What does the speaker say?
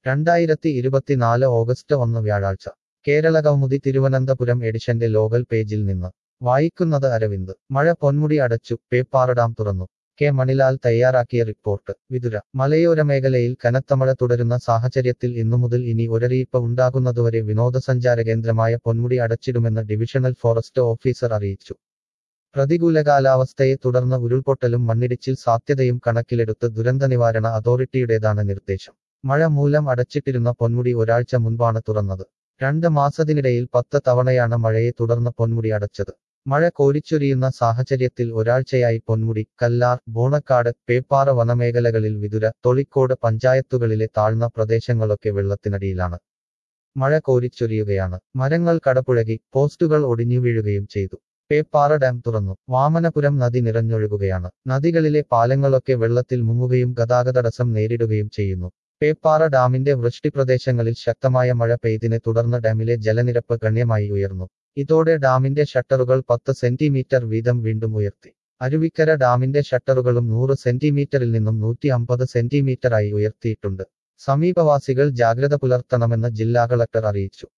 രണ്ടായിരത്തി ഇരുപത്തിനാല് ഓഗസ്റ്റ് ഒന്ന് വ്യാഴാഴ്ച കേരള കൗമുദി തിരുവനന്തപുരം എഡിഷന്റെ ലോകൽ പേജിൽ നിന്ന് വായിക്കുന്നത് അരവിന്ദ് മഴ പൊന്മുടി അടച്ചു പേപ്പാറ ഡാം തുറന്നു കെ മണിലാൽ തയ്യാറാക്കിയ റിപ്പോർട്ട് വിതുര മലയോര മേഖലയിൽ കനത്ത മഴ തുടരുന്ന സാഹചര്യത്തിൽ ഇന്നുമുതൽ ഇനി ഒരറിയിപ്പ് ഉണ്ടാകുന്നതുവരെ വിനോദസഞ്ചാര കേന്ദ്രമായ പൊന്മുടി അടച്ചിടുമെന്ന് ഡിവിഷണൽ ഫോറസ്റ്റ് ഓഫീസർ അറിയിച്ചു പ്രതികൂല കാലാവസ്ഥയെ തുടർന്ന് ഉരുൾപൊട്ടലും മണ്ണിടിച്ചിൽ സാധ്യതയും കണക്കിലെടുത്ത് ദുരന്തനിവാരണ അതോറിറ്റിയുടേതാണ് നിർദ്ദേശം മഴ മൂലം അടച്ചിട്ടിരുന്ന പൊന്മുടി ഒരാഴ്ച മുൻപാണ് തുറന്നത് രണ്ട് മാസത്തിനിടയിൽ പത്ത് തവണയാണ് മഴയെ തുടർന്ന് പൊന്മുടി അടച്ചത് മഴ കോരിച്ചൊരിയുന്ന സാഹചര്യത്തിൽ ഒരാഴ്ചയായി പൊന്മുടി കല്ലാർ ബോണക്കാട് പേപ്പാറ വനമേഖലകളിൽ വിതുര തൊളിക്കോട് പഞ്ചായത്തുകളിലെ താഴ്ന്ന പ്രദേശങ്ങളൊക്കെ വെള്ളത്തിനടിയിലാണ് മഴ കോരിച്ചൊരിയുകയാണ് മരങ്ങൾ കടപുഴകി പോസ്റ്റുകൾ ഒടിഞ്ഞു വീഴുകയും ചെയ്തു പേപ്പാറ ഡാം തുറന്നു വാമനപുരം നദി നിറഞ്ഞൊഴുകുകയാണ് നദികളിലെ പാലങ്ങളൊക്കെ വെള്ളത്തിൽ മുങ്ങുകയും ഗതാഗതടസ്സം നേരിടുകയും ചെയ്യുന്നു പേപ്പാറ ഡാമിന്റെ വൃഷ്ടിപ്രദേശങ്ങളിൽ ശക്തമായ മഴ പെയ്തിനെ തുടർന്ന് ഡാമിലെ ജലനിരപ്പ് ഗണ്യമായി ഉയർന്നു ഇതോടെ ഡാമിന്റെ ഷട്ടറുകൾ പത്ത് സെന്റിമീറ്റർ വീതം വീണ്ടും ഉയർത്തി അരുവിക്കര ഡാമിന്റെ ഷട്ടറുകളും നൂറ് സെന്റിമീറ്ററിൽ നിന്നും നൂറ്റി അമ്പത് സെന്റിമീറ്ററായി ഉയർത്തിയിട്ടുണ്ട് സമീപവാസികൾ ജാഗ്രത പുലർത്തണമെന്ന് ജില്ലാ കളക്ടർ അറിയിച്ചു